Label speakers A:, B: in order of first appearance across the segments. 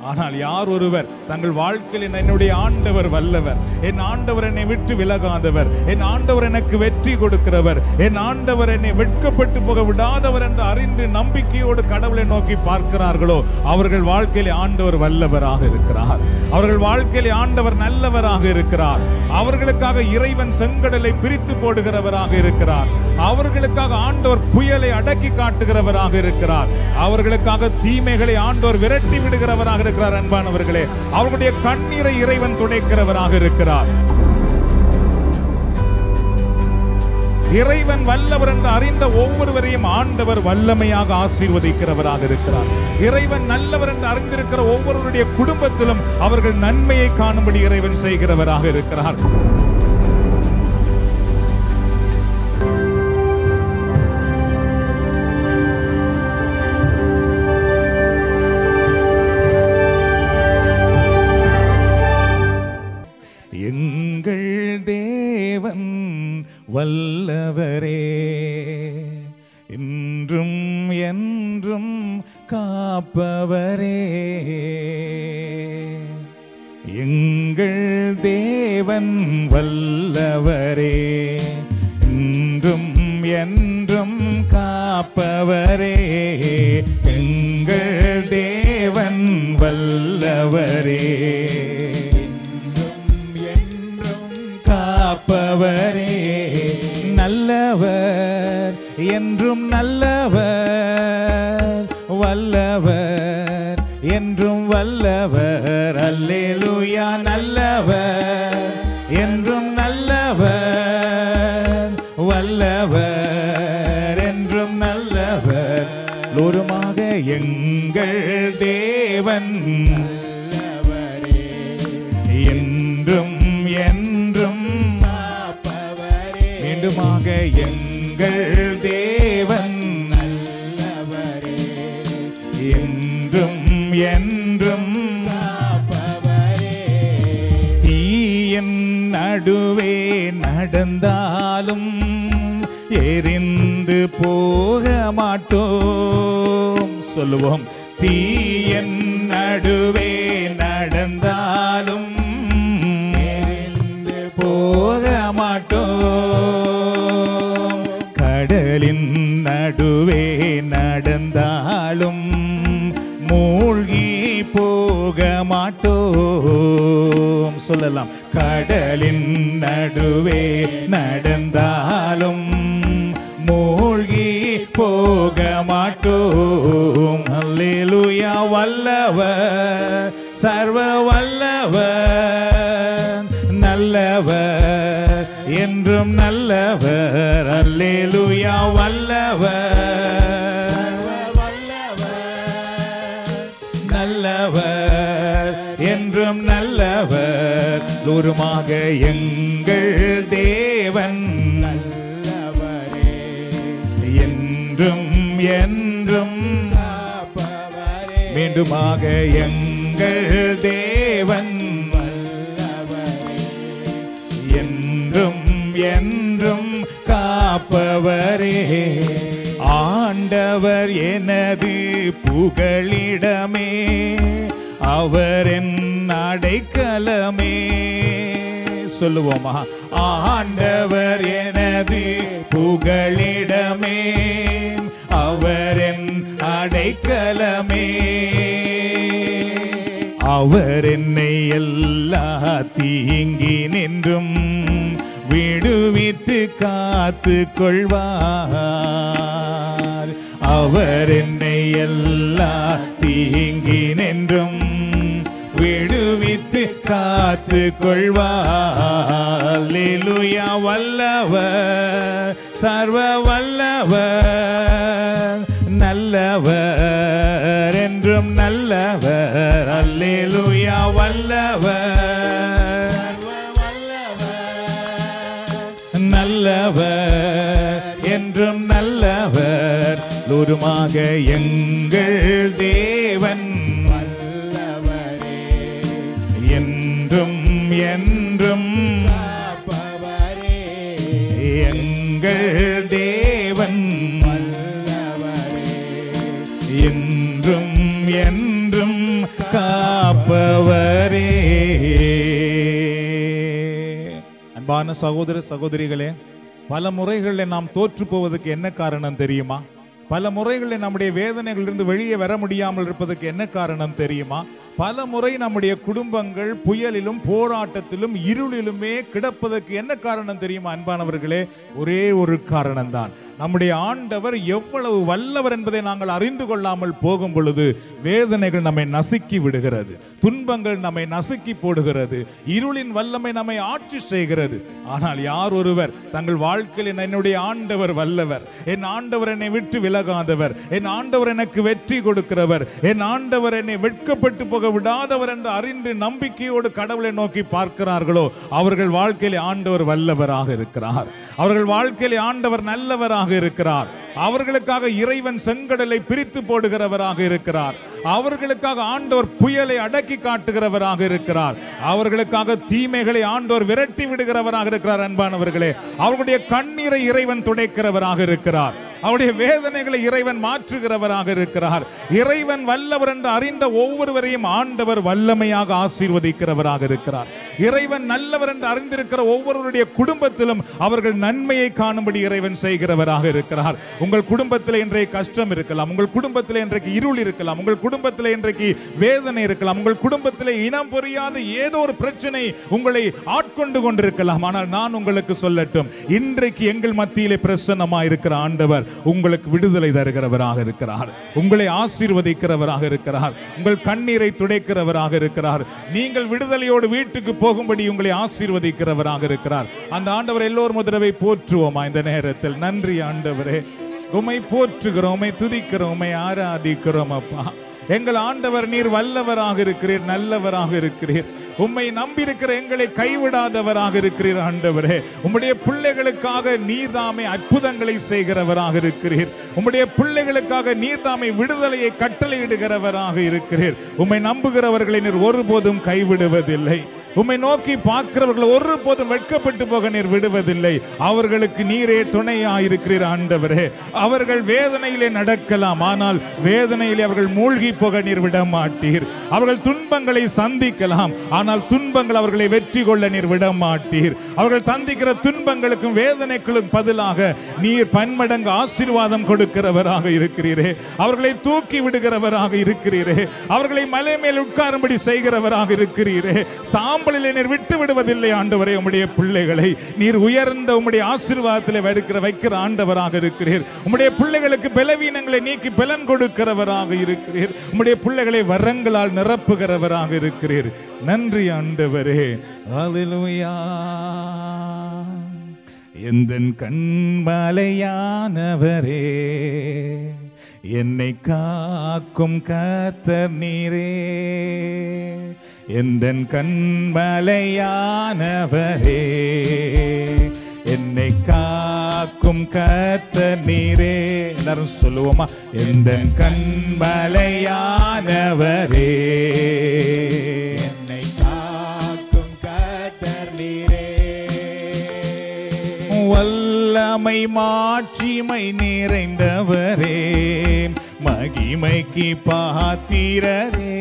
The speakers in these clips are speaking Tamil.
A: ஆனால் யார் ஒருவர் தங்கள் வாழ்க்கையில் என்னுடைய ஆண்டவர் வல்லவர் என் ஆண்டவர் என்னை விட்டு விலகாதவர் என் ஆண்டவர் எனக்கு வெற்றி கொடுக்கிறவர் என் ஆண்டவர் என்னை வெட்கப்பட்டு போக விடாதவர் என்று அறிந்து நம்பிக்கையோடு கடவுளை நோக்கி பார்க்கிறார்களோ அவர்கள் வாழ்க்கையில் ஆண்டவர் வல்லவராக இருக்கிறார் அவர்கள் வாழ்க்கையில் ஆண்டவர் நல்லவராக இருக்கிறார் அவர்களுக்காக இறைவன் செங்கடலை பிரித்து போடுகிறவராக இருக்கிறார் அவர்களுக்காக ஆண்டவர் புயலை அடக்கி காட்டுகிறவராக இருக்கிறார் அவர்களுக்காக தீமைகளை ஆண்டவர் விரட்டி விடுகிறவராக இருக்கிறார் அன்பானவர்களே அவர்களுடைய கண்ணீரை இறைவன் துடைக்கிறவராக இருக்கிறார் இறைவன் வல்லவர் என்று அறிந்த ஒவ்வொருவரையும் ஆண்டவர் வல்லமையாக ஆசீர்வதிக்கிறவராக இருக்கிறார் இறைவன் நல்லவர் என்று அறிந்திருக்கிற ஒவ்வொருவருடைய குடும்பத்திலும் அவர்கள் நன்மையை காணும்படி இறைவன் செய்கிறவராக இருக்கிறார் எங்கள் தேவன் வல்லவரே இன்றும் என்றும் காப்பவரே எங்கள் தேவன் வல்லவரே இன்றும் என்றும் காப்பவரே எங்கள் தேவன் வல்லவரே என்றும் காப்பவரே நல்லவர் என்றும் நல்லவர் வல்லவர் என்றும் வல்லவர் அல்லேலூயா நல்லவர் என்றும் நல்லவர் வல்லவர் என்றும் நல்லவர் லோருமாக எங்கள் தேவன் என்றும் என்றும் மீண்டுமாக எங்கள் தேவன் என்றும் என்றும் தீயின் நடுவே நடந்தாலும் எரிந்து போக மாட்டோம் சொல்லுவோம் தீயின் நடுவே நடந்தாலும் எரிந்து போக மாட்டோம் கடலின் நடுவே நடந்தாலும் மூழ்கி போக மாட்டோம் சொல்லலாம் கடலின் நடுவே நடந்தாலும் மூழ்கி போக மாட்டோம் அல்லேலூயா வல்லவர் சர்வ வல்லவர் நல்லவர் என்றும் நல்லவர் அல்லேலூயா வல்லவர் நல்லவர் என்றும் நல்லவர் தூரமாக எங்கள் தேவன் என்றும் என்றும் மீண்டுமாக எங்கள் தேவன் என்றும் என்றும் காப்பவரே ஆண்டவர் எனது புகழிடமே அவர் என் அடைக்கலமே சொல்லுவோமா ஆண்டவர் எனது புகழிடமே அவர் என் அடைக்கலமே அவர் என்னை எல்லா தீங்கி நின்றும் விடுவித்து காத்து கொள்வார் அவர் என்னை எல்லா தீங்கி நின்றும் விடுவித்து காத்து கொள்வார் லேலுயா வல்லவர் சர்வ வல்லவர் நல்லவர் என்றும் நல்லவர் அல்லேலூயா வல்லவர் நல்லவர் என்றும் நல்லவர் லூருமாக எங்கள் தேவன் என்றும் என்றும் எங்கள் தேவன் என்றும் என்றும் கா காப்பவரே அன்பான சகோதர சகோதரிகளே பல முறைகளில் நாம் தோற்று போவதற்கு என்ன காரணம் தெரியுமா பல முறைகளில் நம்முடைய வேதனைகளிலிருந்து வெளியே வர முடியாமல் இருப்பதற்கு என்ன காரணம் தெரியுமா பல முறை நம்முடைய குடும்பங்கள் புயலிலும் போராட்டத்திலும் இருளிலுமே கிடப்பதற்கு என்ன காரணம் தெரியுமா அன்பானவர்களே ஒரே ஒரு காரணம்தான் நம்முடைய ஆண்டவர் எவ்வளவு வல்லவர் என்பதை நாங்கள் அறிந்து கொள்ளாமல் போகும் பொழுது வேதனைகள் நம்மை நசுக்கி விடுகிறது துன்பங்கள் நம்மை நசுக்கி போடுகிறது இருளின் வல்லமை நம்மை ஆட்சி செய்கிறது ஆனால் யார் ஒருவர் தங்கள் வாழ்க்கையில் என்னுடைய ஆண்டவர் வல்லவர் என் ஆண்டவர் என்னை விட்டு விலகாதவர் என் ஆண்டவர் எனக்கு வெற்றி கொடுக்கிறவர் என் ஆண்டவர் என்னை வெட்கப்பட்டு போக விடாதவர் என்று அறிந்து நம்பிக்கையோடு கடவுளை நோக்கி பார்க்கிறார்களோ அவர்கள் வாழ்க்கையிலே ஆண்டவர் வல்லவராக இருக்கிறார் அவர்கள் வாழ்க்கையிலே ஆண்டவர் நல்லவராக இருக்கிறார் அவர்களுக்காக இறைவன் செங்கடலை பிரித்து போடுகிறவராக இருக்கிறார் அவர்களுக்காக ஆண்டவர் புயலை அடக்கி காட்டுகிறவராக இருக்கிறார் அவர்களுக்காக தீமைகளை ஆண்டவர் விரட்டி விடுகிறவராக இருக்கிறார் அன்பானவர்களே அவர்களுடைய கண்ணீரை இறைவன் துடைக்கிறவராக இருக்கிறார் அவருடைய வேதனைகளை இறைவன் மாற்றுகிறவராக இருக்கிறார் இறைவன் வல்லவர் என்று அறிந்த ஒவ்வொருவரையும் ஆண்டவர் வல்லமையாக ஆசீர்வதிக்கிறவராக இருக்கிறார் இறைவன் நல்லவர் என்று அறிந்திருக்கிற ஒவ்வொருவருடைய குடும்பத்திலும் அவர்கள் நன்மையை காணும்படி இறைவன் செய்கிறவராக இருக்கிறார் உங்கள் குடும்பத்தில் இன்றைய கஷ்டம் இருக்கலாம் உங்கள் குடும்பத்தில் இன்றைக்கு இருள் இருக்கலாம் உங்கள் குடும்பத்தில் இன்றைக்கு வேதனை இருக்கலாம் உங்கள் குடும்பத்தில் இனம் புரியாத ஏதோ ஒரு பிரச்சனை உங்களை ஆட்கொண்டு கொண்டிருக்கலாம் ஆனால் நான் உங்களுக்கு சொல்லட்டும் இன்றைக்கு எங்கள் மத்தியிலே பிரசன்னமா இருக்கிற ஆண்டவர் உங்களுக்கு விடுதலை தருகிறவராக இருக்கிறார் உங்களை ஆசீர்வதிக்கிறவராக இருக்கிறார் உங்கள் கண்ணீரை துடைக்கிறவராக இருக்கிறார் நீங்கள் விடுதலையோடு வீட்டுக்கு போகும்படி உங்களை ஆசீர்வதிக்கிறவராக இருக்கிறார் அந்த ஆண்டவர் எல்லோரும் ஒரு தடவை போற்றுவோமா இந்த நேரத்தில் நன்றி ஆண்டவரே உம்மை போற்றுகிறோம் உம்மை துதிக்கிறோம் உம்மை ஆராதிக்கிறோம் அப்பா எங்கள் ஆண்டவர் நீர் வல்லவராக இருக்கிறீர் நல்லவராக இருக்கிறீர் உம்மை நம்பியிருக்கிற எங்களை கைவிடாதவராக இருக்கிறீர் ஆண்டவரே உம்முடைய பிள்ளைகளுக்காக நீர்தாமே அற்புதங்களை செய்கிறவராக இருக்கிறீர் உம்முடைய பிள்ளைகளுக்காக நீர்தாமை விடுதலையை கட்டளையிடுகிறவராக இருக்கிறீர் உம்மை நம்புகிறவர்களை நீர் ஒருபோதும் கைவிடுவதில்லை உம்மை நோக்கி பார்க்கிறவர்கள் ஒருபோதும் வெட்கப்பட்டு போக நீர் விடுவதில்லை அவர்களுக்கு நீரே துணையாயிருக்கிறீர் ஆண்டவரே அவர்கள் வேதனையிலே நடக்கலாம் ஆனால் வேதனையிலே அவர்கள் மூழ்கி போக நீர் விட மாட்டீர் அவர்கள் துன்பங்களை சந்திக்கலாம் ஆனால் துன்பங்கள் அவர்களை வெற்றி கொள்ள நீர் விட மாட்டீர் அவர்கள் சந்திக்கிற துன்பங்களுக்கும் வேதனைகளுக்கும் பதிலாக நீர் பன்மடங்கு ஆசீர்வாதம் கொடுக்கிறவராக இருக்கிறீரே அவர்களை தூக்கி விடுகிறவராக இருக்கிறீரே அவர்களை மலை மேல் உட்காரும்படி செய்கிறவராக இருக்கிறீரே சாம்பலிலே நீர் விட்டு விடுவதில்லை ஆண்டவரே உம்முடைய பிள்ளைகளை நீர் உயர்ந்த உம்முடைய ஆசீர்வாதத்தில் வைக்கிற வைக்கிற ஆண்டவராக இருக்கிறீர் உம்முடைய பிள்ளைகளுக்கு பலவீனங்களை நீக்கி பலன் கொடுக்கிறவராக இருக்கிறீர் உம்முடைய பிள்ளைகளை வரங்களால் நிரப்புகிறவராக இருக்கிறீர் நன்றி ஆண்டவரே ஹalleluya எந்தன் கண்மலையானவரே என்னை காக்கும் கத்தர் நீரே எந்தன் கண்மலையானவரே என்னை காக்கும் கத்தர் நீரே எல்லாரும் சொல்லுவோமா எந்தன் கண்மலையானவரே
B: என்னை காக்கும் கர்த்தர் நீரே
A: வல்லமை மாட்சிமை நிறைந்தவரே மகிமைக்கு பாத்திரரே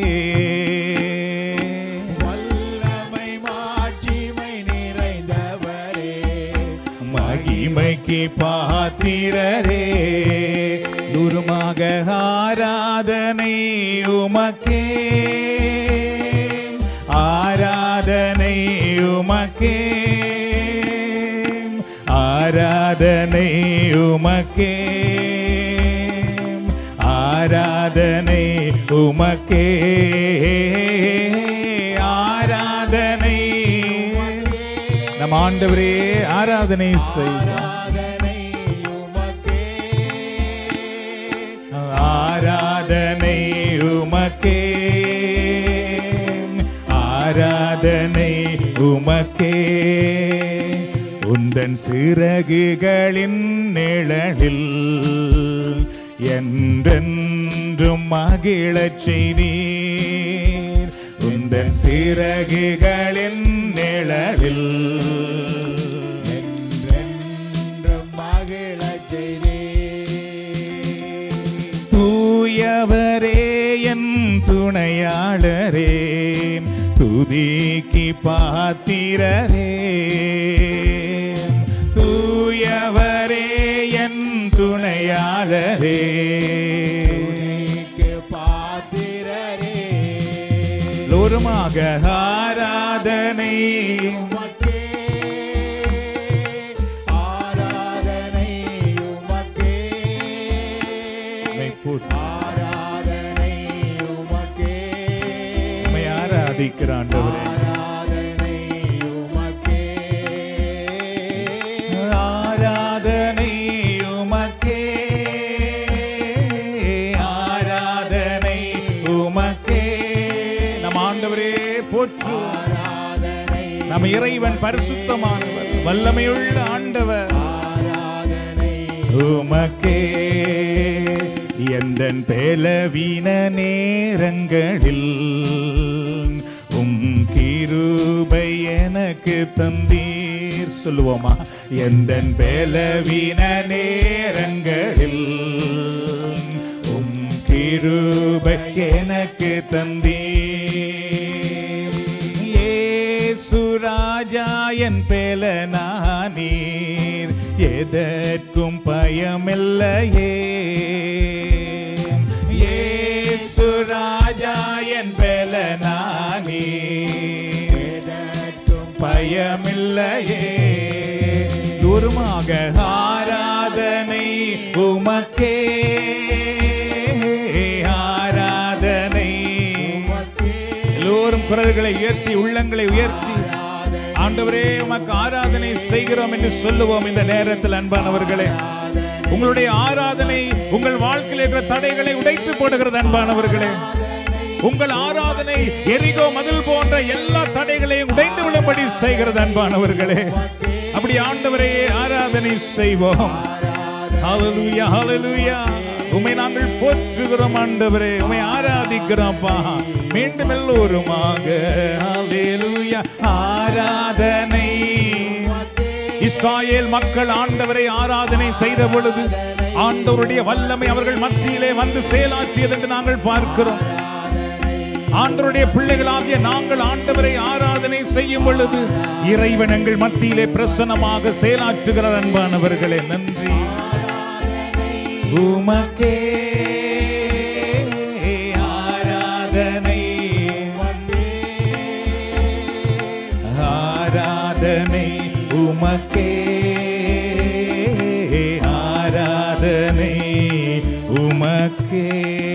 B: வல்லமை மாட்சிமை நிறைந்தவரே
A: மகிமைக்கு பாத்திரரே துருமாக ஆராதனை உமக்கே ஆராதனை உமக்கே ஆராதனை உமக்கே ஆராதனை உமக்கே ஆராதனை நம் ஆண்டவரே ஆராதனை செய்வோம்
B: ஆராதனை உமக்கே
A: ஆராதனை உமக்கே ஆராதனை உமக்கே உந்தன் சிறகுகளின் நிழலில் என்றென்றும் மகிழச் செய்தீர் உந்தன் சிறகுகளின் நிழலில்
B: என்றென்றும் மகிழச் செய்தீர்
A: தூயவரே என் துணைய துணையாளரே துதிக்கு பாத்திரரே தூயவரே என் துணையாளரே
B: துதிக்கு பாத்திரரே
A: லோருமாக ஆராதனை
B: உமக்கே ஆராதனை உமக்கே
A: உம்மை போற்றி
B: ஆராதனை உமக்கே
A: உம்மை ஆராதிக்கிற ஆண்டவரே
B: ஆராதனை உமக்கே
A: ஆராதனை உமக்கே ஆராதனை உமக்கே நம் ஆண்டவரே போற்று
B: ஆராதனை
A: நம் இறைவன் பரிசுத்தமானவர் வல்லமையுள்ள ஆண்டவர்
B: ஆராதனை
A: உமக்கே எந்தன் பேலவீன நேரங்களில் உம் கிருபை எனக்கு தந்தீர் சொல்லுவோமா எந்தன் பேலவீன நேரங்களில் உம் கிருபை எனக்கு தந்தீர் ஏசுராஜா என் பேலனானீர் எதற்கும் பயமில்லையே ஏசுராஜா என் பேலனானீர்
B: எதற்கும்
A: பயமில்லையே தூரமாக ஆராதனை உமக்கே ஆராதனை
B: உமக்கே
A: எல்லோரும் குரல்களை உயர்த்தி உள்ளங்களை உயர்த்தி ஆண்டவரே உமக்கு ஆராதனை செய்கிறோம் என்று சொல்லுவோம் இந்த நேரத்தில் அன்பானவர்களே உங்களுடைய ஆராதனை உங்கள் வாழ்க்கையில் இருக்கிற தடைகளை உடைத்து போடுகிறது அன்பானவர்களே உங்கள் ஆராதனை எரிகோ மதில் போன்ற எல்லா தடைகளையும் உடைந்து விழும்படி செய்கிறது அன்பானவர்களே அப்படி ஆண்டவரே ஆராதனை செய்வோம் ஹalleluya ஹalleluya உம்மை நாங்கள் போற்றுகிறோம் ஆண்டவரே உம்மை ஆராதிக்கிறோம்ப்பா மீண்டும் எல்லோருமாக ஹalleluya ஆராதனை இஸ்ராயேல் மக்கள் ஆண்டவரை ஆராதனை செய்த பொழுது ஆண்டவருடைய வல்லமை அவர்கள் மத்தியிலே வந்து செயலாற்றியது என்று நாங்கள் பார்க்கிறோம் ஆண்டவருடைய பிள்ளைகளாகிய நாங்கள் ஆண்டவரை ஆராதனை செய்யும் பொழுது இறைவன் எங்கள் மத்தியிலே பிரசன்னமாக செயலாற்றுகிறார் அன்பானவர்களே நன்றி உமக்கே ஆராதனை ஆராதனை உமக்கே ஆராதனை உமக்கே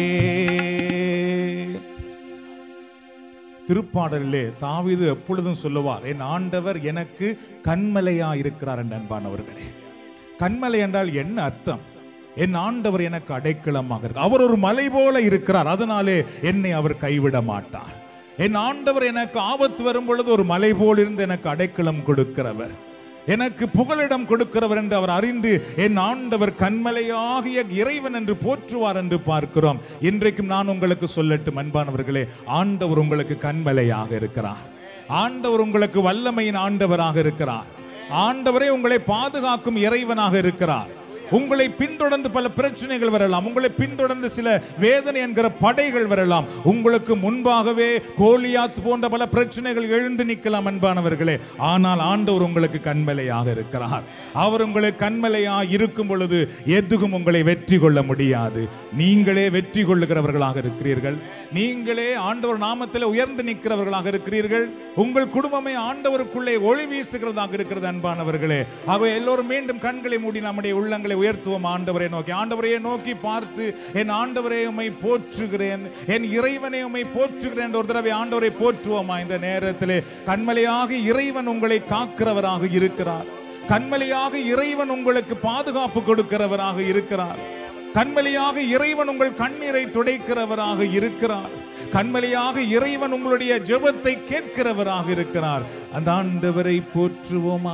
A: திருப்பாடலிலே தாவீது எப்பொழுதும் சொல்லுவார் என் ஆண்டவர் எனக்கு கண்மலையா இருக்கிறார் என்ற அன்பானவர்களே கண்மலை என்றால் என்ன அர்த்தம் என் ஆண்டவர் எனக்கு அடைக்கலமாக இருக்கு அவர் ஒரு மலை போல இருக்கிறார் அதனாலே என்னை அவர் கைவிட மாட்டார் என் ஆண்டவர் எனக்கு ஆபத்து வரும் பொழுது ஒரு மலை போல் இருந்து எனக்கு அடைக்கலம் கொடுக்கிறவர் எனக்கு புகலிடம் கொடுக்கிறவர் என்று அவர் அறிந்து என் ஆண்டவர் கண்மலையாகிய இறைவன் என்று போற்றுவார் என்று பார்க்கிறோம் இன்றைக்கும் நான் உங்களுக்கு சொல்லட்டும் அன்பானவர்களே ஆண்டவர் உங்களுக்கு கண்மலையாக இருக்கிறார் ஆண்டவர் உங்களுக்கு வல்லமையின் ஆண்டவராக இருக்கிறார் ஆண்டவரே உங்களை பாதுகாக்கும் இறைவனாக இருக்கிறார் உங்களை பின்தொடர்ந்து பல பிரச்சனைகள் வரலாம் உங்களை பின்தொடர்ந்து சில வேதனை என்கிற படைகள் வரலாம் உங்களுக்கு முன்பாகவே கோலியாத் போன்ற பல பிரச்சனைகள் எழுந்து நிற்கலாம் அன்பானவர்களே ஆனால் ஆண்டவர் உங்களுக்கு கண்மலையாக இருக்கிறார் அவர் உங்களுக்கு கண்மலையாக இருக்கும் பொழுது எதுவும் உங்களை வெற்றி கொள்ள முடியாது நீங்களே வெற்றி கொள்ளுகிறவர்களாக இருக்கிறீர்கள் நீங்களே ஆண்டவர் நாமத்தில் உயர்ந்து நிற்கிறவர்களாக இருக்கிறீர்கள் உங்கள் குடும்பமே ஆண்டவருக்குள்ளே ஒளி வீசுகிறதாக இருக்கிறது அன்பானவர்களே ஆகவே எல்லோரும் மீண்டும் கண்களை மூடி நம்முடைய உள்ளங்களை உயர்த்துவோம் ஆண்டவரை நோக்கி ஆண்டவரையே நோக்கி பார்த்து என் ஆண்டவரே உம்மை போற்றுகிறேன் என் இறைவனை உம்மை போற்றுகிறேன் என்ற ஒரு தடவை ஆண்டவரை போற்றுவோமா இந்த நேரத்திலே கண்மலையாக இறைவன் உங்களை காக்கிறவராக இருக்கிறார் கண்மலையாக இறைவன் உங்களுக்கு பாதுகாப்பு கொடுக்கிறவராக இருக்கிறார் கண்மலையாக இறைவன் உங்கள் கண்ணீரை துடைக்கிறவராக இருக்கிறார் கண்மலையாக இறைவன் உங்களுடைய ஜெபத்தை கேட்கிறவராக இருக்கிறார் அந்த ஆண்டவரை போற்றுவோமா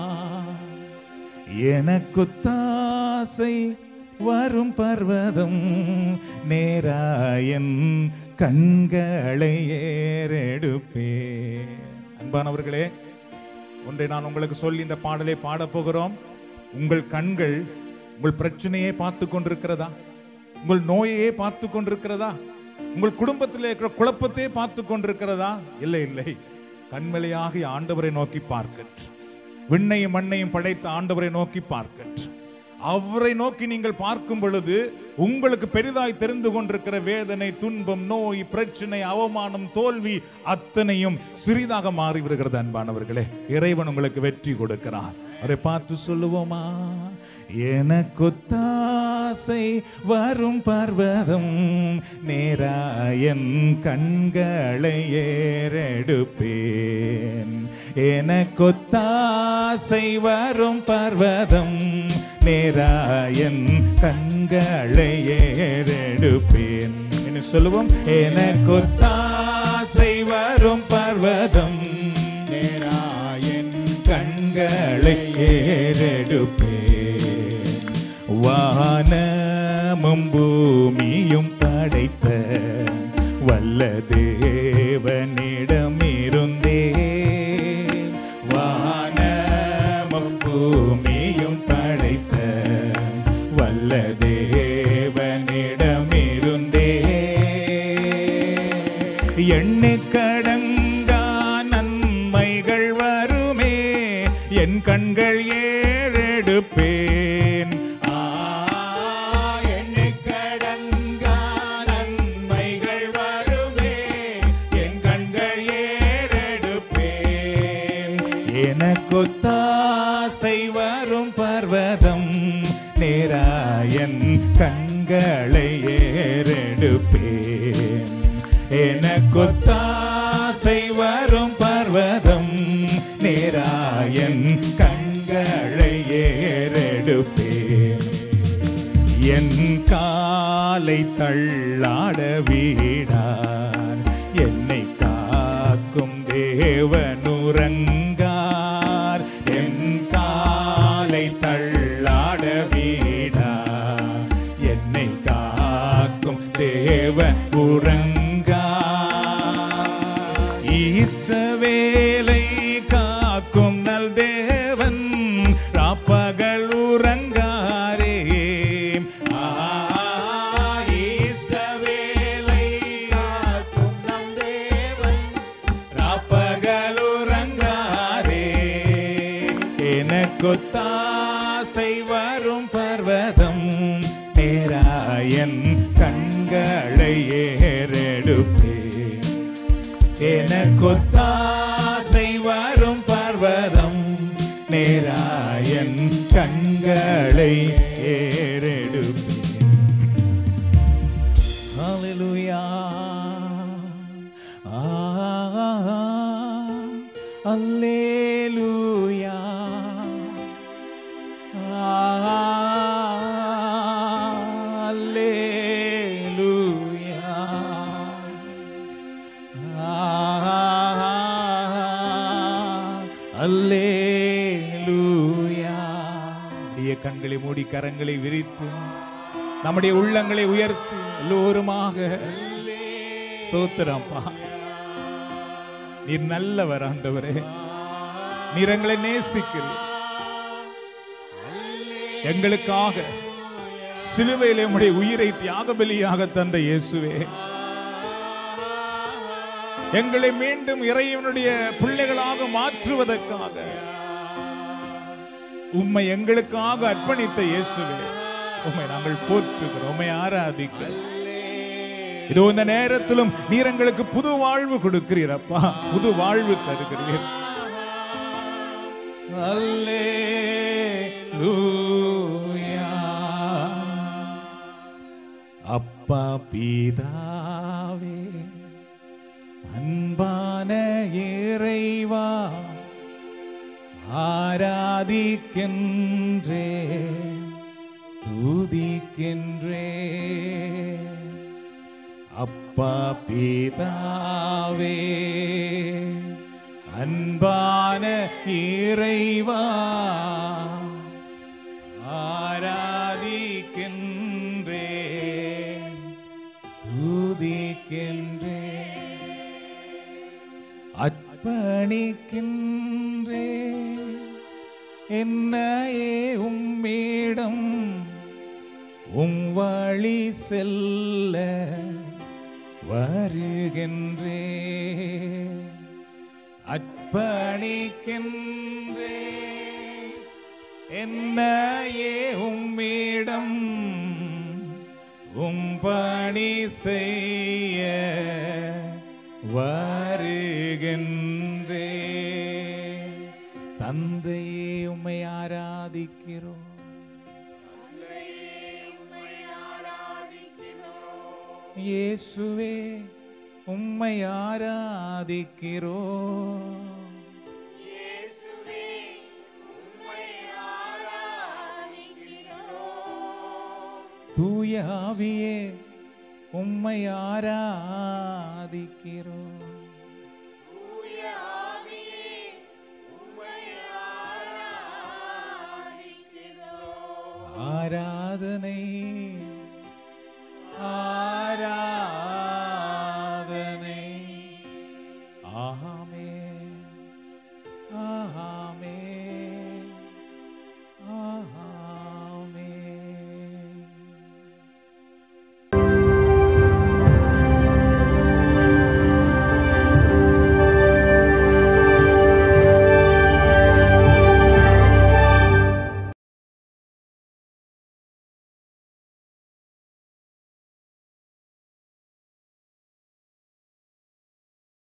A: எனக்குத்தாசை வரும் பர்வதம் நேராயன் கண்களை ஏறெடுப்பே அன்பானவர்களே ஒன்றை நான் உங்களுக்கு சொல்லி இந்த பாடலை பாடப் போகிறோம் உங்கள் கண்கள் உங்கள் பிரச்சனையை பார்த்து கொண்டிருக்கிறதா உங்கள் நோயையே பார்த்து கொண்டிருக்கிறதா உங்கள் குடும்பத்தில் இருக்கிற குழப்பத்தை பார்த்து கொண்டிருக்கிறதா இல்லை இல்லை கண்மலையாகி ஆண்டவரை நோக்கி பார்க்கற்று விண்ணையும் மண்ணையும் படைத்த ஆண்டவரை நோக்கி பார்க்கற்று அவரை நோக்கி நீங்கள் பார்க்கும் பொழுது உங்களுக்கு பெரிதாய் தெரிந்து கொண்டிருக்கிற வேதனை துன்பம் நோய் பிரச்சனை அவமானம் தோல்வி அத்தனையும் சிறிதாக மாறி விடுகிறது அன்பானவர்களே இறைவன் உங்களுக்கு வெற்றி கொடுக்கிறார் அவரை பார்த்து சொல்லுவோமா எனக்கொத்தாசை வரும் பர்வதம் நேராயன் கண்களை ஏறெடுப்பேன் எனக்கொத்தாசை வரும் பர்வதம் நேராயன் கண்களை ஏறெடுப்பேன் என்ன சொல்லுவோம் எனக்கொத்தாசை வரும் பர்வதம்
B: நேராயன்
A: கண்களை ஏறெடுப்பேன் வானமும் பூமியும் படைத்த வல்ல தேவனிடமிருந்தே வானமும் பூமியும் படைத்த வல்ல தேவனிடமிருந்தே எண்ணிக்கடங்கா நன்மைகள் வருமே என் கண்கள் ஏறெடுப்பேன்
B: எண்ணிக்கடங்கா நன்மைகள் வருமே என் கண்கள் ஏறெடுப்பேன்
A: எனக்கொத்தாசை வரும் பர்வதம் நேராயன் கண்களை ஏறெடுப்பேன் எனக்கொத்தாசை வரும் பர்வதம் நேராயன் கண்களை ஏறெடுப்பேன் என் காலை தள்ளாட வீடார் என்னை காக்கும் தேவனுரங்கார் என் காலை தள்ளாட வீடார் என்னை காக்கும் தேவன் உறங்கார் ஈஸ்டவேலை காக்கும் நல் தேவன் ராப்பகல் உறங்காரே
B: ஈஸ்டவேலை காக்கும் நம் தேவன்
A: ராப்பகல் உறங்காரே எனக்கொத்தாசை வரும் பர்வதம் நேராயன் கண்களை ஏறெடுப்பே எனக்கொத்தாசை வரும் பர்வதம் நேராயன் கண்களை ஏறெடுப்பே Hallelujah. Ah, Alleluia. Ah, Alleluia. Ah, Alleluia. அப்படியே கண்களை மூடி கரங்களை விரித்து நம்முடைய உள்ளங்களை உயர்த்தி எல்லோருமாக ஸ்தோத்திரம்ப்பா நீர் நல்லவர் ஆண்டவரே நீர் எங்களை நேசிக்கிறீர் எங்களுக்காக சிலுவையிலே உம்முடைய உயிரை தியாக பலியாக தந்த இயேசுவே எங்களை மீண்டும் இறைவனுடைய பிள்ளைகளாக மாற்றுவதற்காக உம்மை எங்களுக்காக அர்ப்பணித்த இயேசுவே உம்மை நாங்கள் போற்றுகிறோம் உம்மை ஆராதிக்கிறோம் இதோ இந்த நேரத்திலும் நீர் எங்களுக்கு புது வாழ்வு கொடுக்கிறீர் அப்பா புது வாழ்வு தருகிறீர் அல்லேலூயா. அப்பா பீதாவே அன்பான இறைவா ஆராதிக்கின்றே துதிக்கின்றே அப்பா பிதாவே அன்பான இறைவா ஆராதிக்கின்றே துதிக்கின்றே அர்ப்பணிக்கின்றே என்னையே உம்மிடம் உம் வழி செல்ல வருகின்றே அர்ப்பணிக்கின்றே என்னையே உம்மிடம் உம் பணி செய்ய வருகின்றே தந்தையே உம்மை ஆராதிக்கிறோம் இயேசுவே உம்மை ஆராதிக்கிறோம் தூய ஆவியே உம்மை ஆராதிக்கிறோம் ஆராதனை ஆராதனை ஆமே ஆமே